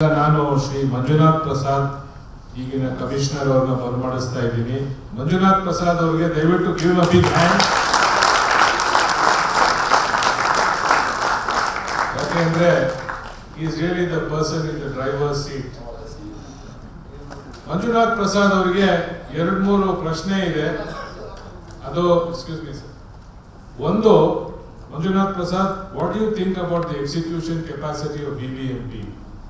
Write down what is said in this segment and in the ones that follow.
ನಾನು ಶ್ರೀ ಮಂಜುನಾಥ್ ಪ್ರಸಾದ್ ಈಗಿನ ಕಮಿಷನರ್ ಅವ್ರನ್ನ ಬರಮಾಡಿಸ್ತಾ ಇದ್ದೀನಿ ಮಂಜುನಾಥ್ ಪ್ರಸಾದ್ ಅವರಿಗೆ ದಯವಿಟ್ಟು ಗಿವ್ ಅ ಬಿಗ್ ಹ್ಯಾಂಡ್ ಯಾಕೆಂದ್ರೆ is really the person in the driver seat Manjunath Prasad ಅವರಿಗೆ ಎರಡು ಮೂರು ಪ್ರಶ್ನೆ ಇದೆ ಅದು ಎಕ್ಸ್ಕ್ಯೂಸ್ ಮೀ ಸರ್ ಒಂದು Manjunath Prasad what you think about the execution capacity of BBMP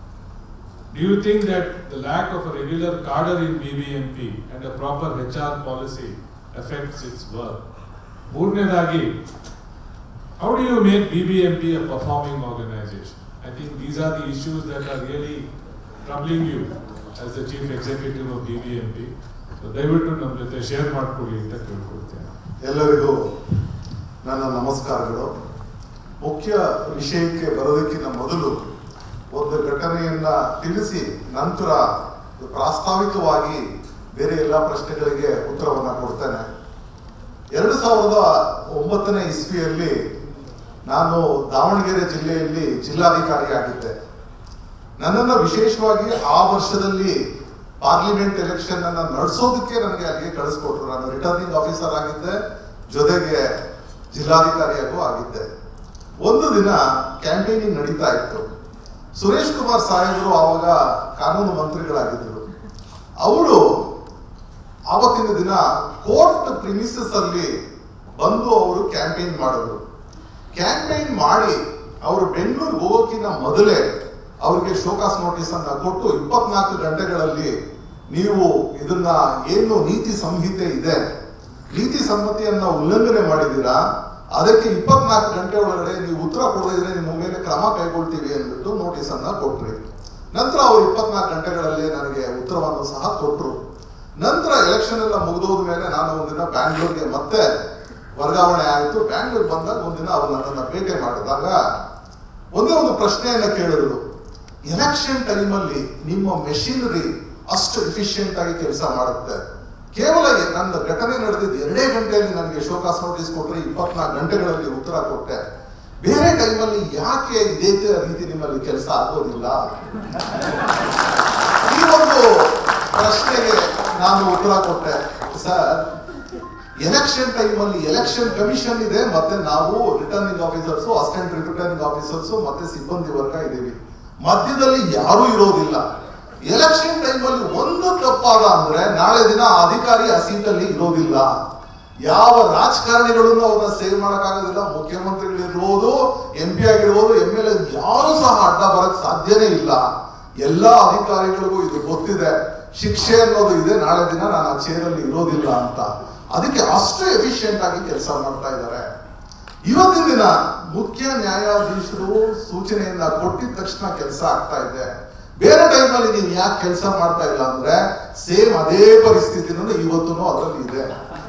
Do you think that the lack of a regular cadre in BBMP and a proper HR policy affects its work? ಮೂರನೇದಾಗಿ how do you make BBMP a performing organization? I think these are the issues that are really troubling you as the chief executive of BBMP. So ದಯವಿಟ್ಟು ನಮ್ಮ ಜೊತೆ share ಮಾಡ್ಕೊಳ್ಳಿ ಅಂತ ಕೇಳ್ಕೊಳ್ತೇನೆ ಎಲ್ಲರಿಗೂ ನನ್ನ ನಮಸ್ಕಾರಗಳು ಮುಖ್ಯ ವಿಷಯಕ್ಕೆ ಬರೋದಕ್ಕಿಂತ ಮೊದಲು ಒಂದು ಘಟನೆಯನ್ನ ತಿಳಿಸಿ ನಂತರ ಪ್ರಾಸ್ತಾವಿಕವಾಗಿ ಬೇರೆ ಎಲ್ಲ ಪ್ರಶ್ನೆಗಳಿಗೆ ಉತ್ತರವನ್ನ ಕೊಡ್ತೇನೆ ಎರಡು ಸಾವಿರದ ಒಂಬತ್ತನೇ ಇಸ್ವಿಯಲ್ಲಿ ನಾನು ದಾವಣಗೆರೆ ಜಿಲ್ಲೆಯಲ್ಲಿ ಜಿಲ್ಲಾಧಿಕಾರಿಯಾಗಿದ್ದೆ ನನ್ನನ್ನು ವಿಶೇಷವಾಗಿ ಆ ವರ್ಷದಲ್ಲಿ ಪಾರ್ಲಿಮೆಂಟ್ ಎಲೆಕ್ಷನ್ ಅನ್ನ ನಡೆಸೋದಕ್ಕೆ ನನಗೆ ಅಲ್ಲಿಗೆ ಕಳಿಸ್ಕೊಟ್ರು ನಾನು ರಿಟರ್ನಿಂಗ್ ಆಫೀಸರ್ ಆಗಿದ್ದೆ ಜೊತೆಗೆ ಜಿಲ್ಲಾಧಿಕಾರಿಯಾಗೂ ಆಗಿದ್ದೆ ಒಂದು ದಿನ ಕ್ಯಾಂಪೇನಿಂಗ್ ನಡೀತಾ ಇತ್ತು ಸುರೇಶ್ ಕುಮಾರ್ ಸಾಹೇಬರು ಆವಾಗ ಕಾನೂನು ಮಂತ್ರಿಗಳಾಗಿದ್ದರು ಅವರು ಆವತ್ತಿನ ದಿನ ಕೋರ್ಟ್ ಪ್ರಿಮಿಸಸ್ ಅಲ್ಲಿ ಬಂದು ಅವರು ಕ್ಯಾಂಪೇನ್ ಮಾಡಿದ್ರು ಕ್ಯಾಂಪೇನ್ ಮಾಡಿ ಅವರು ಬೆಂಗಳೂರಿಗೆ ಹೋಗೋಕ್ಕಿಂತ ಮೊದಲೇ ಅವರಿಗೆ ಶೋಕಾಸ್ ನೋಟಿಸ್ ಅನ್ನ ಕೊಟ್ಟು ಇಪ್ಪತ್ನಾಲ್ಕು ಗಂಟೆಗಳಲ್ಲಿ ನೀವು ಇದನ್ನ ಏನು ನೀತಿ ಸಂಹಿತೆ ಇದೆ ನೀತಿ ಸಮ್ಮತಿಯನ್ನ ಉಲ್ಲಂಘನೆ ಮಾಡಿದ್ದೀರಾ ಅದಕ್ಕೆ ಇಪ್ಪತ್ನಾಲ್ಕು ಗಂಟೆ ಒಳಗಡೆ ನೀವು ಉತ್ತರ ಕೊಡದಿದ್ರೆ ನಿಮ್ಮ ಮೇಲೆ ಕ್ರಮ ಕೈಗೊಳ್ತೀವಿ ಅಂದ್ಬಿಟ್ಟು ನೋಟಿಸ್ ಅನ್ನ ಕೊಟ್ರಿ ನಂತರ ಅವರು ಇಪ್ಪತ್ನಾಲ್ಕು ಗಂಟೆಗಳಲ್ಲಿ ನನಗೆ ಉತ್ತರವನ್ನು ಸಹ ಕೊಟ್ರು ನಂತರ ಎಲೆಕ್ಷನ್ ಎಲ್ಲ ಮುಗಿದೋದ ಮೇಲೆ ನಾನು ಒಂದಿನ ಬ್ಯಾಂಗ್ಳೂರ್ಗೆ ಮತ್ತೆ ವರ್ಗಾವಣೆ ಆಯಿತು ಬ್ಯಾಂಗ್ಳೂರ್ ಬಂದಾಗ ಒಂದಿನ ಅವರು ನನ್ನನ್ನು ಭೇಟಿ ಮಾಡಿದಾಗ ಒಂದೇ ಒಂದು ಪ್ರಶ್ನೆಯನ್ನ ಕೇಳಿದ್ರು ಎಲೆಕ್ಷನ್ ಟೈಮಲ್ಲಿ ನಿಮ್ಮ ಮೆಷಿನರಿ ಅಷ್ಟು ಎಫಿಷಿಯಂಟ್ ಆಗಿ ಕೆಲಸ ಮಾಡುತ್ತೆ ಕೇವಲ ಎ- ನನ್ನ ಘಟನೆ ನಡೆದಿದ್ದು ಎರಡೇ ಗಂಟೆಯಲ್ಲಿ ನನಗೆ ಶೋಕಾಸ್ ನೋಟಿಸ್ ಕೊಟ್ಟರೆ ಇಪ್ಪತ್ನಾಲ್ಕು ಗಂಟೆಗಳಲ್ಲಿ ಉತ್ತರ ಕೊಟ್ಟೆ ಬೇರೆ ಟೈಮಲ್ಲಿ ಯಾಕೆ ಇದೇ ರೀತಿ ನಿಮ್ಮಲ್ಲಿ ಕೆಲಸ ಆಗೋದಿಲ್ಲ ಈ ಒಂದು ಪ್ರಶ್ನೆಗೆ ನಾನು ಉತ್ತರ ಕೊಟ್ಟೆ ಸರ್ ಎಲೆಕ್ಷನ್ ಟೈಮಲ್ಲಿ ಎಲೆಕ್ಷನ್ ಕಮಿಷನ್ ಇದೆ ಮತ್ತೆ ನಾವು returning officers assistant returning officers ಮತ್ತೆ ಸಿಬ್ಬಂದಿ ವರ್ಗ ಇದ್ದೀವಿ ಮಧ್ಯದಲ್ಲಿ ಯಾರೂ ಇರೋದಿಲ್ಲ ಎಲೆಕ್ಷನ್ ಟೈಮಲ್ಲಿ ಒಂದು ತಪ್ಪಾದ ಅಂದ್ರೆ ನಾಳೆ ದಿನ ಆ ಅಧಿಕಾರಿ ಆ ಸೀಟಲ್ಲಿ ಇರೋದಿಲ್ಲ ಯಾವ ರಾಜಕಾರಣಿಗಳನ್ನು ಅವ್ರನ್ನ ಸೇವ್ ಮಾಡೋಕ್ಕಾಗೋದಿಲ್ಲ ಮುಖ್ಯಮಂತ್ರಿಗಳಿರ್ಬೋದು ಎಂ ಪಿ ಆಗಿರ್ಬೋದು ಎಂ ಎಲ್ ಎ ಯಾರು ಸಹ ಅಡ್ಡ ಬರಕ್ ಸಾಧ್ಯನೇ ಇಲ್ಲ ಎಲ್ಲಾ ಅಧಿಕಾರಿಗಳಿಗೂ ಇದು ಗೊತ್ತಿದೆ ಶಿಕ್ಷೆ ಅನ್ನೋದು ಇದೆ ನಾಳೆ ದಿನ ನಾನು ಆ ಚೇರಲ್ಲಿ ಇರೋದಿಲ್ಲ ಅಂತ ಅದಕ್ಕೆ ಅಷ್ಟು ಎಫಿಷಿಯಂಟ್ ಆಗಿ ಕೆಲಸ ಮಾಡ್ತಾ ಇದ್ದಾರೆ ಇವತ್ತಿನ ದಿನ ಮುಖ್ಯ ನ್ಯಾಯಾಧೀಶರು ಸೂಚನೆಯನ್ನ ಕೊಟ್ಟಿದ ತಕ್ಷಣ ಕೆಲಸ ಆಗ್ತಾ ಇದೆ ಬೇರೆ ಟೈಮಲ್ಲಿ ನೀವು ಯಾಕೆ ಕೆಲಸ ಮಾಡ್ತಾ ಇಲ್ಲ ಅಂದ್ರೆ ಸೇಮ್ ಅದೇ ಪರಿಸ್ಥಿತಿನೂ ಇವತ್ತು ಅದರಲ್ಲಿ ಇದೆ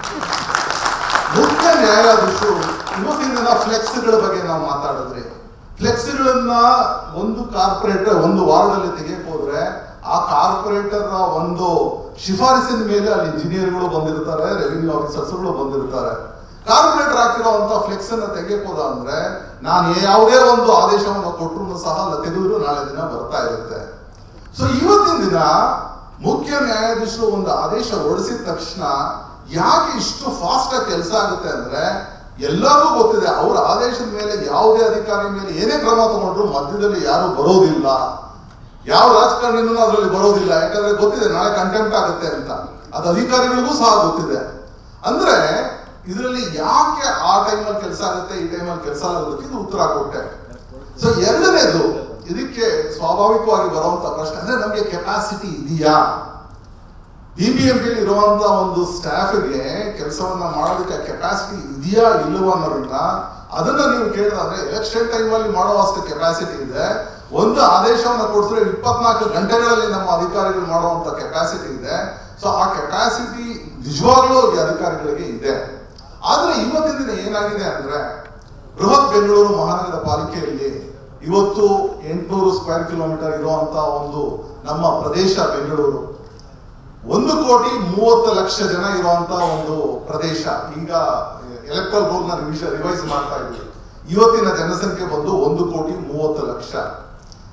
ಮುಖ್ಯ ನ್ಯಾಯಾಧೀಶರು ಇವತ್ತಿನ ದಿನ ಫ್ಲೆಕ್ಸ್ಗಳ ಬಗ್ಗೆ ನಾವು ಮಾತಾಡಿದ್ರಿ ಫ್ಲೆಕ್ಸ್ಗಳನ್ನ ಒಂದು ಕಾರ್ಪೊರೇಟರ್ ಒಂದು ವಾರ್ಡ್ ಅಲ್ಲಿ ತೆಗೆಯಕ್ ಹೋದ್ರೆ ಆ ಕಾರ್ಪೊರೇಟರ್ ಒಂದು ಶಿಫಾರಸಿನ ಮೇಲೆ ಅಲ್ಲಿ ಇಂಜಿನಿಯರ್ಗಳು ಬಂದಿರ್ತಾರೆ ರೆವಿನ್ಯೂ ಆಫೀಸರ್ಸ್ಗಳು ಬಂದಿರ್ತಾರೆ ಕಾರ್ಪೊರೇಟರ್ ಹಾಕಿರುವಂತ ಫ್ಲೆಕ್ಸ್ ಅನ್ನ ತೆಗೆಯಕ್ ಹೋದ ಅಂದ್ರೆ ನಾನು ಯಾವುದೇ ಒಂದು ಆದೇಶವನ್ನು ಕೊಟ್ಟರು ಸಹ ಅಲ್ಲ ತೆಗೆದ್ರು ನಾಳೆ ದಿನ ಬರ್ತಾ ಇರುತ್ತೆ ಸೊ ಇವತ್ತಿನ ದಿನ ಮುಖ್ಯ ನ್ಯಾಯಾಧೀಶರು ಒಂದು ಆದೇಶ ಹೊರಡಿಸಿದ ತಕ್ಷಣ ಯಾಕೆ ಇಷ್ಟು ಫಾಸ್ಟ್ ಆಗಿ ಕೆಲಸ ಆಗುತ್ತೆ ಅಂದ್ರೆ ಎಲ್ಲರಿಗೂ ಗೊತ್ತಿದೆ ಅವರ ಆದೇಶದ ಮೇಲೆ ಯಾವುದೇ ಅಧಿಕಾರಿ ಮೇಲೆ ಏನೇ ಕ್ರಮ ತಗೊಂಡ್ರು ಮಧ್ಯದಲ್ಲಿ ಯಾರು ಬರೋದಿಲ್ಲ ಯಾವ ರಾಜಕಾರಣಿನೂ ಅದರಲ್ಲಿ ಬರೋದಿಲ್ಲ ಯಾಕಂದ್ರೆ ಗೊತ್ತಿದೆ ನಾಳೆ ಕಂಟೆಂಪ್ಟ್ ಆಗುತ್ತೆ ಅಂತ ಅದು ಅಧಿಕಾರಿಗಳಿಗೂ ಸಹ ಗೊತ್ತಿದೆ ಅಂದ್ರೆ ಇದರಲ್ಲಿ ಯಾಕೆ ಆ ಟೈಮಲ್ಲಿ ಕೆಲಸ ಆಗುತ್ತೆ ಈ ಟೈಮಲ್ಲಿ ಕೆಲಸ ಆಗೋದಕ್ಕೆ ಇದು ಉತ್ತರ ಕೊಟ್ಟೆ ಸೊ ಎರಡನೇದು ಇದಕ್ಕೆ ಸ್ವಾಭಾವಿಕವಾಗಿ ಬರುವಂತ ಪ್ರಶ್ನೆ ಅಂದ್ರೆ ನಮಗೆ ಕೆಪಾಸಿಟಿ ಇದೆಯಾ ಬಿಬಿಎಂಪಿಯಲ್ಲಿ ಇರುವಂತ ಒಂದು ಸ್ಟಾಫ್ಗೆ ಕೆಲಸವನ್ನ ಮಾಡೋದಕ್ಕೆ ಕೆಪಾಸಿಟಿ ಇದೆಯಾ ಇಲ್ಲವೋ ಅನ್ನೋದನ್ನ ಅದನ್ನ ನೀವು ಕೇಳಿದ್ರೆ ಎಲೆಕ್ಷನ್ ಟೈಮಲ್ಲಿ ಮಾಡುವಷ್ಟು ಕೆಪಾಸಿಟಿ ಇದೆ ಒಂದು ಆದೇಶವನ್ನ ಕೊಡಿಸಿದ್ರೆ ಇಪ್ಪತ್ನಾಲ್ಕು ಗಂಟೆಗಳಲ್ಲಿ ನಮ್ಮ ಅಧಿಕಾರಿಗಳು ಮಾಡುವಂತ ಕೆಪಾಸಿಟಿ ಇದೆ ಸೊ ಆ ಕೆಪಾಸಿಟಿ ನಿಜವಾಗ್ಲೂ ಈ ಅಧಿಕಾರಿಗಳಿಗೆ ಇದೆ ಆದ್ರೆ ಇವತ್ತಿನ ದಿನ ಏನಾಗಿದೆ ಅಂದ್ರೆ ಬೃಹತ್ ಬೆಂಗಳೂರು ಮಹಾನಗರ ಪಾಲಿಕೆಯಲ್ಲಿ ಇವತ್ತು ಎಂಟುನೂರು ಸ್ಕ್ವೇರ್ ಕಿಲೋಮೀಟರ್ ಇರುವಂತ ಒಂದು ನಮ್ಮ ಪ್ರದೇಶ ಬೆಂಗಳೂರು ಒಂದು ಕೋಟಿ ಮೂವತ್ತು ಲಕ್ಷ ಜನ ಇರುವಂತ ಒಂದು ಪ್ರದೇಶ ಈಗ ಎಲೆಕ್ಟ್ರಲ್ ರೋಲ್ ನ ರಿವಿಷ ರಿವೈಸ್ ಮಾಡ್ತಾ ಇದ್ದೀವಿ ಇವತ್ತಿನ ಜನಸಂಖ್ಯೆ ಬಂದು ಒಂದು ಕೋಟಿ ಮೂವತ್ತು ಲಕ್ಷ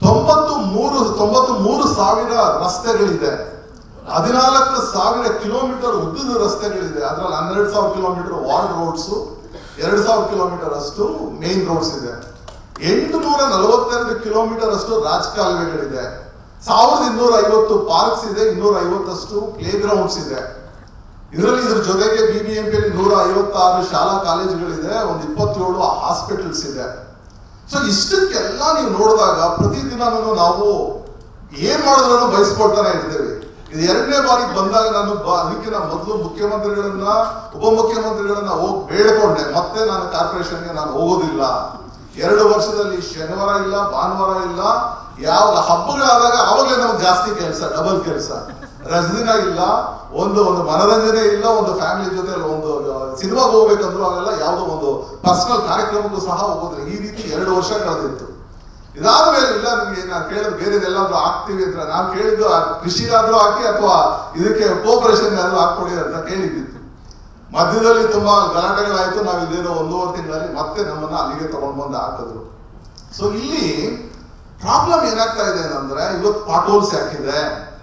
ತೊಂಬತ್ತು ಮೂರು ತೊಂಬತ್ತು ಮೂರು ಸಾವಿರ ರಸ್ತೆಗಳಿದೆ ಹದಿನಾಲ್ಕು ಸಾವಿರ ಕಿಲೋಮೀಟರ್ ಉದ್ದದ ರಸ್ತೆಗಳಿದೆ ಅದರಲ್ಲಿ ಹನ್ನೆರಡು ಸಾವಿರ ಕಿಲೋಮೀಟರ್ ವಾರ್ಡ್ ರೋಡ್ಸ್ ಎರಡು ಸಾವಿರ ಕಿಲೋಮೀಟರ್ ಅಷ್ಟು ಮೇನ್ ರೋಡ್ಸ್ ಇದೆ ಎಂಟು ನೂರ ನಲವತ್ತೆರಡು ಕಿಲೋಮೀಟರ್ ಅಷ್ಟು ರಾಜಕಾಲುವೆಗಳಿದೆ ಸಾವಿರದ ಇನ್ನೂರ ಐವತ್ತು ಪಾರ್ಕ್ಸ್ ಇದೆ ಇನ್ನೂರ ಐವತ್ತಷ್ಟು ಪ್ಲೇ ಗ್ರೌಂಡ್ಸ್ ಇದೆ ಇದರಲ್ಲಿ ಇದ್ರ ಜೊತೆಗೆ ಬಿಬಿಎಂಪಿಯಲ್ಲಿ ನೂರ ಐವತ್ತಾರು ಶಾಲಾ ಕಾಲೇಜುಗಳಿದೆ ಒಂದು ಇಪ್ಪತ್ತೇಳು ಹಾಸ್ಪಿಟಲ್ಸ್ ಇದೆ ಸೊ ಇಷ್ಟಕ್ಕೆಲ್ಲ ನೀವು ನೋಡಿದಾಗ ಪ್ರತಿದಿನನೂ ನಾವು ಏನ್ ಮಾಡಿದ್ರು ಬಯಸ್ಕೊಳ್ತಾನೆ ಇರ್ತೇವೆ ಇದು ಎರಡನೇ ಬಾರಿ ಬಂದಾಗ ನಾನು ಬ- ಅದಕ್ಕೆ ನಾನು ಮೊದಲು ಮುಖ್ಯಮಂತ್ರಿಗಳನ್ನ ಉಪಮುಖ್ಯಮಂತ್ರಿಗಳನ್ನ ಹೋಗಿ ಬೇಡ್ಕೊಂಡೆ ಮತ್ತೆ ನಾನು ಕಾರ್ಪೊರೇಷನ್ಗೆ ನಾನು ಹೋಗೋದಿಲ್ಲ ಎರಡು ವರ್ಷದಲ್ಲಿ ಶನಿವಾರ ಇಲ್ಲ ಭಾನುವಾರ ಇಲ್ಲ ಯಾವ ಹಬ್ಬಗಳಾದಾಗ ಅವಾಗಲೇ ನಮ್ಗೆ ಜಾಸ್ತಿ ಕೆಲಸ ಡಬಲ್ ಕೆಲಸ ರಜದಿನ ಇಲ್ಲ ಒಂದು ಒಂದು ಮನರಂಜನೆ ಇಲ್ಲ ಒಂದು ಫ್ಯಾಮಿಲಿ ಜೊತೆ ಒಂದು ಸಿನಿಮಾಗೆ ಹೋಗ್ಬೇಕಂದ್ರು ಅವೆಲ್ಲ ಯಾವುದೋ ಒಂದು ಪರ್ಸನಲ್ ಕಾರ್ಯಕ್ರಮಕ್ಕೂ ಸಹ ಹೋಗೋದಿಲ್ಲ ಈ ರೀತಿ ಎರಡು ವರ್ಷ ಕಳೆದಿತ್ತು ಇದಾದ ಮೇಲೆ ಇಲ್ಲ ನಿಮ್ಗೆ ನಾನು ಕೇಳಿದ್ ಬೇರೆದೆಲ್ಲಾದ್ರೂ ಹಾಕ್ತೀವಿ ಅಂತ ನಾನು ಕೇಳಿದ್ದು ಆ ಕೃಷಿಗಾದ್ರೂ ಹಾಕಿ ಅಥವಾ ಇದಕ್ಕೆ ಕೋಪರೇಷನ್ ಆದ್ರೂ ಹಾಕೊಡಿ ಅಂತ ಕೇಳಿದ್ದಿತ್ತು ಮಧ್ಯದಲ್ಲಿ ತುಂಬಾ ಗಲಾಟೆಗಳಾಯ್ತು ನಾವು ಇಲ್ಲಿರೋ ಒಂದೂವರೆ ತಿಂಗಳಲ್ಲಿ ಮತ್ತೆ ನಮ್ಮನ್ನ ಅಲ್ಲಿಗೆ ತಗೊಂಡ್ ಬಂದು ಹಾಕಿದ್ರು ಸೊ ಇಲ್ಲಿ ಪ್ರಾಬ್ಲಮ್ ಏನಾಗ್ತಾ ಇದೆ ಅಂತಂದ್ರೆ ಇವತ್ತು ಪಾಟೋಲ್ಸ್ ಯಾಕಿದೆ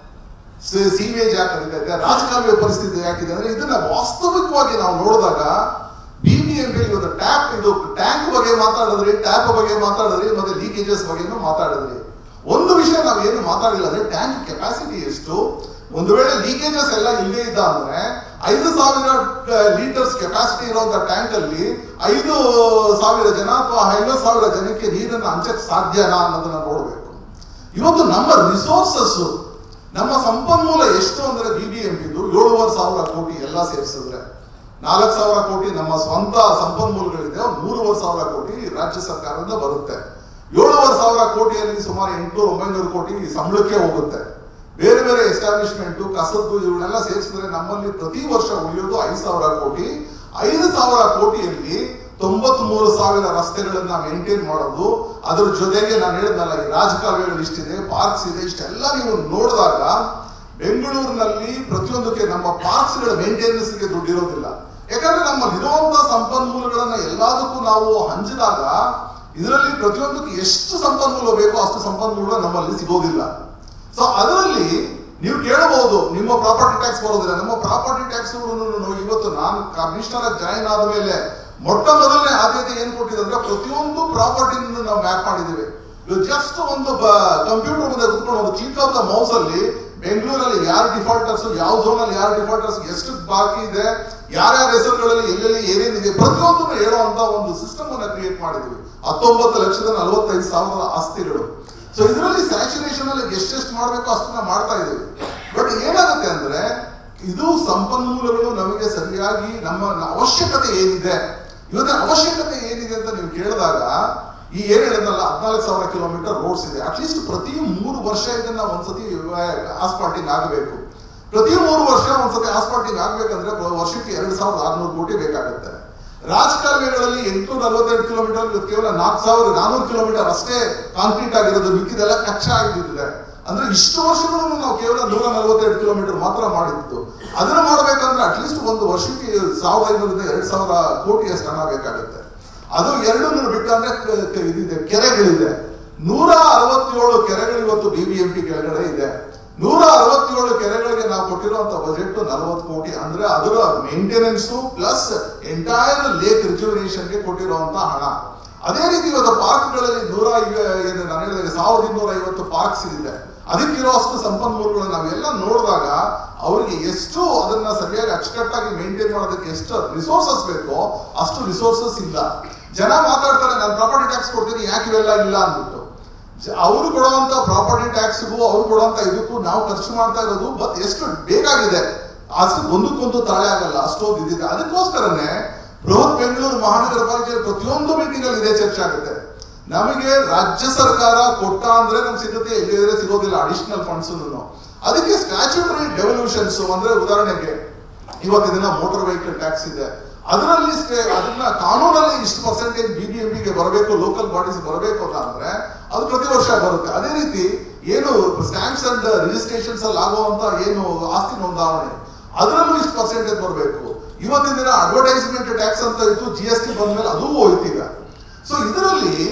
ಸೀವೇಜ್ ಯಾಕಿದೆ ರಾಜಕಾಲುವೆ ಪರಿಸ್ಥಿತಿ ಯಾಕಿದೆ ಅಂದ್ರೆ ಇದನ್ನ ವಾಸ್ತವಿಕವಾಗಿ ನಾವು ನೋಡಿದಾಗ ಬಿಬಿಎಂಪಿ ಇವತ್ತು ಟ್ಯಾಪ್ ಇದು ಟ್ಯಾಂಕ್ ಬಗ್ಗೆ ಮಾತಾಡಿದ್ರಿ ಟ್ಯಾಪ್ ಬಗ್ಗೆ ಮಾತಾಡಿದ್ರಿ ಮತ್ತೆ ಲೀಕೇಜಸ್ ಬಗ್ಗೆನೂ ಮಾತಾಡಿದ್ರಿ ಒಂದು ವಿಷಯ ನಾವು ಏನು ಮಾತಾಡಿಲ್ಲ ಅಂದ್ರೆ ಟ್ಯಾಂಕ್ ಕೆಪಾಸಿಟಿ ಎಷ್ಟು ಒಂದು ವೇಳೆ ಲೀಕೇಜಸ್ ಎಲ್ಲ ಇಲ್ಲೇ ಇದ್ದ ಅಂದ್ರೆ ಐದು ಸಾವಿರ ಲೀಟರ್ಸ್ ಕೆಪಾಸಿಟಿ ಇರುವಂತ ಟ್ಯಾಂಕ್ ಅಲ್ಲಿ ಐದು ಸಾವಿರ ಜನ ಅಥವಾ ಐವತ್ತು ಸಾವಿರ ಜನಕ್ಕೆ ನೀರನ್ನು ಹಂಚಕ್ ಸಾಧ್ಯನಾ ಅನ್ನೋದನ್ನ ನೋಡಬೇಕು ಇವತ್ತು ನಮ್ಮ ರಿಸೋರ್ಸಸ್ ನಮ್ಮ ಸಂಪನ್ಮೂಲ ಎಷ್ಟು ಅಂದ್ರೆ ಬಿಬಿಎಂಪಿದು ಏಳುವರೆ ಸಾವಿರ ಕೋಟಿ ಎಲ್ಲ ಸೇರಿಸಿದ್ರೆ ನಾಲ್ಕು ಸಾವಿರ ಕೋಟಿ ನಮ್ಮ ಸ್ವಂತ ಸಂಪನ್ಮೂಲಗಳಿದೆ ಒಂದು ಮೂರುವರೆ ಸಾವಿರ ಕೋಟಿ ರಾಜ್ಯ ಸರ್ಕಾರದಿಂದ ಬರುತ್ತೆ ಏಳುವರೆ ಸಾವಿರ ಕೋಟಿಯಲ್ಲಿ ಸುಮಾರು ಎಂಟುನೂರು ಒಂಬೈನೂರು ಕೋಟಿ ಸಂಬಳಕ್ಕೆ ಹೋಗುತ್ತೆ ಬೇರೆ ಬೇರೆ ಎಸ್ಟಾಬ್ಲಿಷ್ಮೆಂಟ್ ಕಸದ್ದು ಇವನ್ನೆಲ್ಲ ಸೇರಿಸಿದ್ರೆ ನಮ್ಮಲ್ಲಿ ಪ್ರತಿ ವರ್ಷ ಉಳಿಯೋದು ಐದು ಸಾವಿರ ಕೋಟಿ ಐದು ಸಾವಿರ ಕೋಟಿಯಲ್ಲಿ ತೊಂಬತ್ ಮೂರು ಸಾವಿರ ರಸ್ತೆಗಳನ್ನ ಮೇಂಟೈನ್ ಮಾಡೋದು ಅದ್ರ ಜೊತೆಗೆ ನಾನು ಹೇಳಿದ್ನಲ್ಲ ಈ ರಾಜಕಾಲುವೆಗಳು ಇಷ್ಟಿದೆ ಪಾರ್ಕ್ಸ್ ಇದೆ ಇಷ್ಟೆಲ್ಲ ನೀವು ನೋಡಿದಾಗ ಬೆಂಗಳೂರಿನಲ್ಲಿ ಪ್ರತಿಯೊಂದಕ್ಕೆ ನಮ್ಮ ಪಾರ್ಕ್ಸ್ಗಳ ಮೇಂಟೆನೆನ್ಸ್ಗೆ ದುಡ್ಡಿರೋದಿಲ್ಲ ಯಾಕಂದ್ರೆ ನಮ್ಮಲ್ಲಿ ಇರುವಂತಹ ಸಂಪನ್ಮೂಲಗಳನ್ನ ಎಲ್ಲದಕ್ಕೂ ನಾವು ಹಂಚಿದಾಗ ಇದರಲ್ಲಿ ಪ್ರತಿಯೊಂದಕ್ಕೆ ಎಷ್ಟು ಸಂಪನ್ಮೂಲ ಬೇಕೋ ಅಷ್ಟು ಸಂಪನ್ಮೂಲ ನಮ್ಮಲ್ಲಿ ಸಿಗೋದಿಲ್ಲ ಸೊ ಅದರಲ್ಲಿ ನೀವು ಕೇಳಬಹುದು ನಿಮ್ಮ ಪ್ರಾಪರ್ಟಿ ಟ್ಯಾಕ್ಸ್ ಬರೋದಿಲ್ಲ ನಮ್ಮ ಪ್ರಾಪರ್ಟಿ ಟ್ಯಾಕ್ಸ್ ಇವತ್ತು ನಾನು ಕಮಿಷನರ್ ಜಾಯಿನ್ ಆದ ಮೇಲೆ ಮೊಟ್ಟ ಮೊದಲನೇ ಆದ್ಯತೆ ಏನ್ ಕೊಟ್ಟಿದೆ ಅಂದ್ರೆ ಪ್ರತಿಯೊಂದು ಪ್ರಾಪರ್ಟಿನ ನಾವು ಮ್ಯಾಪ್ ಮಾಡಿದ್ದೀವಿ ಇದು ಜಸ್ಟ್ ಒಂದು ಕಂಪ್ಯೂಟರ್ ಮುಂದೆ ಕುತ್ಕೊಂಡು ಒಂದು ಕ್ಲಿಕ್ ಆಫ್ ದ ಮೌಸ್ ಅಲ್ಲಿ ಬೆಂಗಳೂರಲ್ಲಿ ಯಾರು ಡಿಫಾಲ್ಟರ್ಸ್ ಯಾವ ಝೋನ್ ಅಲ್ಲಿ ಯಾರು ಡಿಫಾಲ್ಟರ್ಸ್ ಎಷ್ಟು ಬಾಕಿ ಇದೆ ಯಾರ್ಯಾರ ಹೆಸರುಗಳಲ್ಲಿ ಎಲ್ಲೆಲ್ಲಿ ಏನೇನಿದೆ ಪ್ರತಿಯೊಂದನ್ನು ಹೇಳುವಂತ ಒಂದು ಸಿಸ್ಟಮ್ ಅನ್ನ ಕ್ರಿಯೇಟ್ ಮಾಡಿದ್ವಿ ಹತ್ತೊಂಬತ್ತು ಲಕ್ಷದ ನಲವತ್ತೈದು ಸಾವಿರದ ಆಸ್ತಿಗಳು ಸೊ ಇದರಲ್ಲಿ ಸ್ಯಾಚುರೇಷನ್ ಅಲ್ಲಿ ಎಷ್ಟೆಷ್ಟು ಮಾಡಬೇಕು ಅಷ್ಟನ್ನ ಮಾಡ್ತಾ ಇದ್ದೀವಿ ಬಟ್ ಏನಾಗುತ್ತೆ ಅಂದ್ರೆ ಇದು ಸಂಪನ್ಮೂಲಗಳು ನಮಗೆ ಸರಿಯಾಗಿ ನಮ್ಮ ನ- ಅವಶ್ಯಕತೆ ಏನಿದೆ ಇವತ್ತಿನ ಅವಶ್ಯಕತೆ ಏನಿದೆ ಅಂತ ನೀವು ಕೇಳಿದಾಗ ಈ ಏನ್ ಹೇಳಿದ್ನಲ್ಲ ಹದಿನಾಲ್ಕು ಸಾವಿರ ಕಿಲೋಮೀಟರ್ ರೋಡ್ಸ್ ಇದೆ ಅಟ್ಲೀಸ್ಟ್ ಪ್ರತಿ ಮೂರು ವರ್ಷ ಇದನ್ನ ಒಂದ್ಸತಿ ಆಸ್ಪಾಟಿಂಗ್ ಆಗಬೇಕು ಪ್ರತಿ ಮೂರು ವರ್ಷ ಒಂದ್ಸತಿ ಆಸ್ಪಾಟಿಂಗ್ ಆಗ್ಬೇಕಂದ್ರೆ ಪ್ರ- ವರ್ಷಕ್ಕೆ ಎರಡು ಸಾವಿರದ ಆರ್ನೂರು ಕೋಟಿ ಬೇಕಾಗುತ್ತೆ ರಾಜಕಾಲುವೆಗಳಲ್ಲಿ ಎಂಟುನೂರ ನಲವತ್ತೆರಡು ಕಿಲೋಮೀಟರ್ ಇವತ್ತು ಕೇವಲ ನಾಲ್ಕು ಸಾವಿರ ನಾನೂರು ಕಿಲೋಮೀಟರ್ ಅಷ್ಟೇ ಕಾಂಕ್ರೀಟ್ ಆಗಿರೋದು ಮಿಕ್ಕಿದೆಲ್ಲ ಕಚ್ಚಾ ಆಗಿದ್ದಿದೆ ಅಂದ್ರೆ ಇಷ್ಟು ವರ್ಷಗಳು ನಾವು ಕೇವಲ ನೂರ ನಲವತ್ತೆರಡು ಕಿಲೋಮೀಟರ್ ಮಾತ್ರ ಮಾಡಿದ್ದು ಅದನ್ನ ಮಾಡ್ಬೇಕಂದ್ರೆ ಅಟ್ಲೀಸ್ಟ್ ಒಂದು ವರ್ಷಕ್ಕೆ ಸಾವಿರದ ಐನೂರಿಂದ ಎರಡ್ ಸಾವಿರ ಕೋಟಿಯಷ್ಟು ಹಣ ಬೇಕಾಗುತ್ತೆ ಅದು ಎರಡು ಬಿಟ್ಟು ಅಂದ್ರೆ ಕ- ಕ- ಇದಿದೆ ಕೆರೆಗಳಿದೆ ನೂರ ಅರವತ್ತೇಳು ಕೆರೆಗಳು ಇವತ್ತು ಬಿಬಿಎಂಪಿ ಕೆಳಗಡೆ ಇದೆ ನೂರ ಅರವತ್ತೇಳು ಕೆರೆಗಳಿಗೆ ನಾವು ಕೊಟ್ಟಿರುವಂತ ಬಜೆಟ್ ನಲವತ್ತು ಕೋಟಿ ಅಂದ್ರೆ ಅದರ ಮೇಂಟೆನೆನ್ಸ್ ಪ್ಲಸ್ ಎಂಟೈರ್ ಲೇಕ್ ರಿಜುವಿನೇಷನ್ಗೆ ಕೊಟ್ಟಿರುವಂತ ಹಣ ಅದೇ ರೀತಿ ಇವತ್ತು ಪಾರ್ಕ್ಗಳಲ್ಲಿ ನೂರ ಐವ- ಏನು ನಾನು ಹೇಳಿದಾಗ ಸಾವಿರದ ಇನ್ನೂರ ಐವತ್ತು ಪಾರ್ಕ್ಸ್ ಇದೆ ಅದಕ್ಕಿರುವಷ್ಟು ಸಂಪನ್ಮೂಲಗಳು ನಾವೆಲ್ಲ ನೋಡಿದಾಗ ಅವರಿಗೆ ಎಷ್ಟು ಅದನ್ನ ಸರಿಯಾಗಿ ಅಚ್ಚುಕಟ್ಟಾಗಿ ಮೇಂಟೈನ್ ಮಾಡೋದಕ್ಕೆ ಎಷ್ಟು ರಿಸೋರ್ಸಸ್ ಬೇಕೋ ಅಷ್ಟು ರಿಸೋರ್ಸಸ್ ಇಲ್ಲ ಜನ ಮಾತಾಡ್ತಾರೆ ನಾನು ಪ್ರಾಪರ್ಟಿ ಟ್ಯಾಕ್ಸ್ ಕೊಡ್ತೀನಿ ಯಾಕೆ ಇವೆಲ್ಲ ಇಲ್ಲ ಅಂದ್ಬಿಟ್ಟು ಜ- ಅವರು ಕೊಡುವಂತ ಪ್ರಾಪರ್ಟಿ ಟ್ಯಾಕ್ಸ್ಗೂ ಅವ್ರು ಕೊಡುವಂತ ಇದಕ್ಕೂ ನಾವು ಖರ್ಚು ಮಾಡ್ತಾ ಇರೋದು ಬಟ್ ಎಷ್ಟು ಬೇಕಾಗಿದೆ ಅಷ್ಟು ಒಂದಕ್ಕೊಂದು ತಾಳೆ ಆಗಲ್ಲ ಅಷ್ಟೊಂದು ಇದಿದೆ ಅದಕ್ಕೋಸ್ಕರನೇ ಬೃಹತ್ ಬೆಂಗಳೂರು ಮಹಾನಗರ ಪಾಲಿಕೆ ಪ್ರತಿಯೊಂದು ಮೀಟಿಂಗ್ ಅಲ್ಲಿ ಇದೇ ಚರ್ಚೆ ಆಗುತ್ತೆ ನಮಗೆ ರಾಜ್ಯ ಸರ್ಕಾರ ಕೊಟ್ಟ ಅಂದ್ರೆ ನಮ್ಗೆ ಸಿಗುತ್ತೆ ಎಲ್ಲಿದ್ರೆ ಸಿಗೋದಿಲ್ಲ ಅಡಿಷನಲ್ ಫಂಡ್ಸ್ ಅದಕ್ಕೆ ಸ್ಟ್ಯಾಚ್ಯೂಟರಿ ಡೆವಲ್ಯೂಷನ್ಸ್ ಅಂದ್ರೆ ಉದಾಹರಣೆಗೆ ಇವತ್ತು ದಿನ ಮೋಟಾರ್ ವೆಹಿಕಲ್ ಟ್ಯಾಕ್ಸ್ ಇದೆ ಅದರಲ್ಲಿ ಸ್ಟೇ- ಅದನ್ನ ಕಾನೂನಲ್ಲಿ ಇಷ್ಟು ಪರ್ಸೆಂಟೇಜ್ ಬಿಬಿಎಂಪಿಗೆ ಬರಬೇಕು ಲೋಕಲ್ ಬಾಡೀಸ್ ಬರಬೇಕು ಅಂತ ಅಂದ್ರೆ ಅದು ಪ್ರತಿ ವರ್ಷ ಬರುತ್ತೆ ಅದೇ ರೀತಿ ಏನು ಸ್ಟ್ಯಾಂಪ್ಸ್ ಅಂಡ್ ರಿಜಿಸ್ಟ್ರೇಷನ್ಸ್ ಅಲ್ಲಿ ಆಗುವಂತ ಏನು ಆಸ್ತಿ ನೋಂದಾವಣೆ ಅದರಲ್ಲೂ ಇಷ್ಟು ಪರ್ಸೆಂಟೇಜ್ ಬರಬೇಕು ಇವತ್ತಿನ ದಿನ ಅಡ್ವರ್ಟೈಸ್ಮೆಂಟ್ ಟ್ಯಾಕ್ಸ್ ಅಂತ ಇತ್ತು ಜಿ ಎಸ್ ಟಿ ಬಂದ್ಮೇಲೆ ಅದು ಹೋಯ್ತು ಈಗ ಸೊ ಇದರಲ್ಲಿ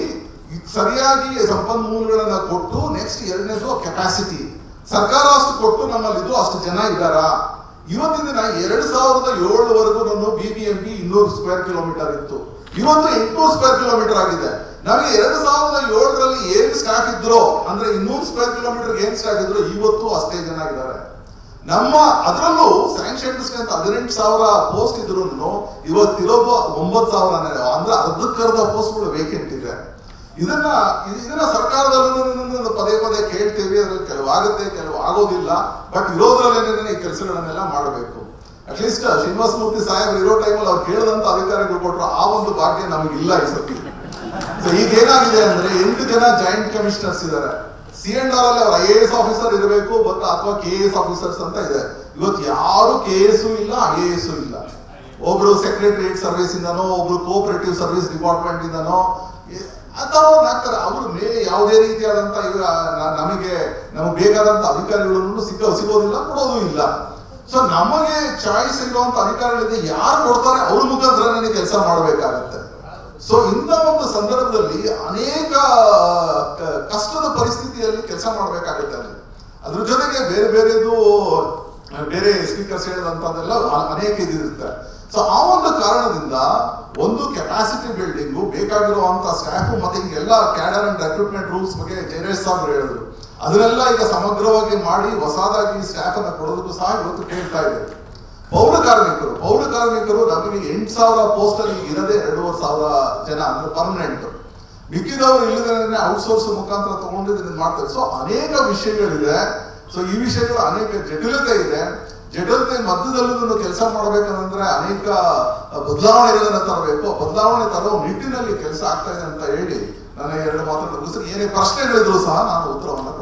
ಈ ಸರಿಯಾಗಿ ಸಂಪನ್ಮೂಲಗಳನ್ನ ಕೊಟ್ಟು ನೆಕ್ಸ್ಟ್ ಎರಡನೇದು ಕೆಪಾಸಿಟಿ ಸರ್ಕಾರ ಅಷ್ಟು ಕೊಟ್ಟು ನಮ್ಮಲ್ಲಿ ಇದು ಅಷ್ಟು ಜನ ಇದ್ದಾರಾ ಇವತ್ತಿನ ದಿನ ಎರಡ್ ಸಾವಿರದ ಏಳವರೆಗೂ ಬಿ ಬಿ ಎಂ ಪಿ ಇನ್ನೂರು ಸ್ಕ್ವೇರ್ ಕಿಲೋಮೀಟರ್ ಇತ್ತು ಇವತ್ತು ಎಂಟುನೂರು ಸ್ಕ್ವೇರ್ ಕಿಲೋಮೀಟರ್ ಆಗಿದೆ ನಮಗೆ ಎರಡ್ ಸಾವಿರದ ಏಳರಲ್ಲಿ ಏನ್ ಸ್ಟಾಫ್ ಇದ್ರು ಅಂದ್ರೆ ಇನ್ನೂರು ಸ್ಕ್ವೇರ್ ಕಿಲೋಮೀಟರ್ ಏನ್ ಸ್ಟಾಫ್ ಇದ್ರು ಇವತ್ತು ಅಷ್ಟೇ ಜನ ಇದ್ದಾರೆ ನಮ್ಮ ಅದರಲ್ಲೂ ಸ್ಯಾಂಕ್ಷನ್ ಅಂತ ಹದಿನೆಂಟು ಸಾವಿರ ಪೋಸ್ಟ್ ಇದ್ರು ಇವತ್ತಿರೋದು ಒಂಬತ್ತು ಸಾವಿರ ಅಂದ್ರೆ ಅರ್ಧಕ್ಕರ್ಧ ಪೋಸ್ಟ್ಗಳು ವೇಕೆಂಟ್ ಇದೆ ಇದನ್ನ ಇದ್- ಇದನ್ನ ಸರ್ಕಾರದಲ್ಲೂ ಪದೇ ಪದೇ ಕೇಳ್ತೇವೆ ಅದ್ರಲ್ಲಿ ಕೆಲವು ಆಗುತ್ತೆ ಕೆಲವು ಆಗೋದಿಲ್ಲ ಬಟ್ ಇರೋದ್ರಲ್ಲೇನೆ ಈ ಕೆಲಸಗಳನ್ನೆಲ್ಲ ಮಾಡಬೇಕು ಅಟ್ಲೀಸ್ಟ್ ಶ್ರೀನಿವಾಸ ಮೂರ್ತಿ ಸಾಹೇಬ್ರು ಇರೋ ಟೈಮಲ್ಲಿ ಅವ್ರು ಕೇಳದಂತ ಅಧಿಕಾರಿಗಳು ಕೊಟ್ಟರು ಆ ಒಂದು ಭಾಗ್ಯ ನಮಗಿಲ್ಲ ಈ ಸತಿ ಸೊ ಈಗ ಏನಾಗಿದೆ ಅಂದ್ರೆ ಎಂಟು ಜನ ಜಾಯಿಂಟ್ ಕಮಿಷನರ್ಸ್ ಇದ್ದಾರೆ ಸಿ ಅಂಡ್ ಆರ್ ಅಲ್ಲಿ ಅವ್ರ ಐ ಎ ಎಸ್ ಆಫೀಸರ್ ಇರಬೇಕು ಬಟ್ ಅಥವಾ ಕೆ ಎಸ್ ಆಫೀಸರ್ಸ್ ಅಂತ ಇದೆ ಇವತ್ತು ಯಾರು ಕೆ ಎಸ್ ಇಲ್ಲ ಐ ಎ ಎಸ್ ಇಲ್ಲ ಒಬ್ರು ಸೆಕ್ರೆಟರಿಯೇಟ್ ಸರ್ವಿಸ್ ಇಂದನೋ ಒಬ್ರು ಕೋಆಪರೇಟಿವ್ ಸರ್ವಿಸ್ ಡಿಪಾರ್ಟ್ಮೆಂಟ್ ಇಂದನೋ ಎ- ಅಥವಾ ಹಾಕ್ತಾರೆ ಅವ್ರ ಮೇಲೆ ಯಾವುದೇ ರೀತಿಯಾದಂತ ಈಗ ನ- ನಮಗೆ ನಮಗೆ ಬೇಕಾದಂತ ಅಧಿಕಾರಿಗಳನ್ನು ಸಿಕ್ಕ ಸಿಗೋದಿಲ್ಲ ಕೊಡೋದು ಇಲ್ಲ ಸೊ ನಮಗೆ ಚಾಯ್ಸ್ ಇರುವಂತ ಅಧಿಕಾರಿಗಳಿದೆ ಯಾರು ಕೊಡ್ತಾರೆ ಅವ್ರ ಮುಖಾಂತರ ಕೆಲಸ ಮಾಡಬೇಕಾಗತ್ತೆ ಸೊ ಇಂಥ ಒಂದು ಸಂದರ್ಭದಲ್ಲಿ ಅನೇಕ ಕ- ಕಷ್ಟದ ಪರಿಸ್ಥಿತಿಯಲ್ಲಿ ಕೆಲಸ ಮಾಡಬೇಕಾಗುತ್ತೆ ಅಲ್ಲಿ ಅದ್ರ ಜೊತೆಗೆ ಬೇರೆ ಬೇರೆದು ಬೇರೆ ಸ್ಪೀಕರ್ಸ್ ಹೇಳಿದಂತದೆಲ್ಲ ಅ- ಅನೇಕ ಇದಿರುತ್ತೆ ಸೊ ಆ ಒಂದು ಕಾರಣದಿಂದ ಒಂದು ಕೆಪಾಸಿಟಿ ಬಿಲ್ಡಿಂಗು ಬೇಕಾಗಿರುವಂತ ಸ್ಟಾಫ್ ಮತ್ತೆ ಈಗೆಲ್ಲ ಕ್ಯಾಡರ್ ಅಂಡ್ ರೆಕ್ರೂಟ್ಮೆಂಟ್ ರೂಲ್ಸ್ ಬಗ್ಗೆ ಜಯರೇಶ್ ಸಾಹೇಬ್ ಹೇಳಿದ್ರು ಅದನ್ನೆಲ್ಲ ಈಗ ಸಮಗ್ರವಾಗಿ ಮಾಡಿ ಹೊಸದಾಗಿ ಸ್ಟಾಫ್ ಅನ್ನ ಕೊಡೋದಕ್ಕೂ ಸಹ ಇವತ್ತು ಕೇಳ್ತಾ ಇದೆ ಪೌರ ಕಾರ್ಮಿಕರು ಪೌರ ಕಾರ್ಮಿಕರು ನಮಗೆ ಎಂಟು ಸಾವಿರ ಪೋಸ್ಟ್ ಅಲ್ಲಿ ಇರದೆ ಎರಡೂವರೆ ಸಾವಿರ ಜನ ಅಂದ್ರೆ ಪರ್ಮನೆಂಟ್ ಮಿಕ್ಕಿದವರು ಇಲ್ಲದೇ ಔಟ್ಸೋರ್ಸ್ ಮುಖಾಂತರ ತಗೊಂಡು ಇದನ್ನ ಮಾಡ್ತಾರೆ ಸೊ ಅನೇಕ ವಿಷಯಗಳಿದೆ ಸೊ ಈ ವಿಷಯಗಳು ಅನೇಕ ಜಟಿಲತೆ ಇದೆ ಜಟಿಲತೆ ಮಧ್ಯದಲ್ಲೂ ಕೆಲಸ ಮಾಡ್ಬೇಕಂದ್ರೆ ಅನೇಕ ಬದಲಾವಣೆಗಳನ್ನ ತರಬೇಕು ಬದಲಾವಣೆ ತರೋ ನಿಟ್ಟಿನಲ್ಲಿ ಕೆಲಸ ಆಗ್ತಾ ಇದೆ ಅಂತ ಹೇಳಿ ನನ್ನ ಎರಡು ಮಾತುಗಳು ಏನೇ ಪ್ರಶ್ನೆಗಳಿದ್ರು ಸಹ ನಾನು ಉತ್ತರವನ್ನು